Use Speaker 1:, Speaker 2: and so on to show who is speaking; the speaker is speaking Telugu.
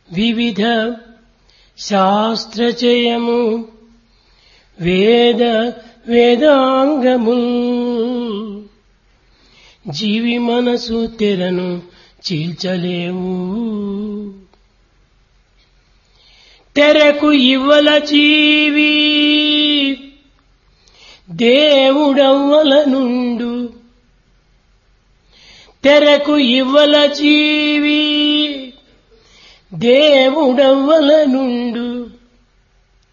Speaker 1: వివిధ శాస్త్రచయము వేద వేదాంగము జీవి మనసు తెరను చీల్చలేవు తెరకు ఇవ్వల జీవి దేవుడవ్వల నుండు తెరకు ఇవ్వల జీవి దేవుడవ్వల నుండు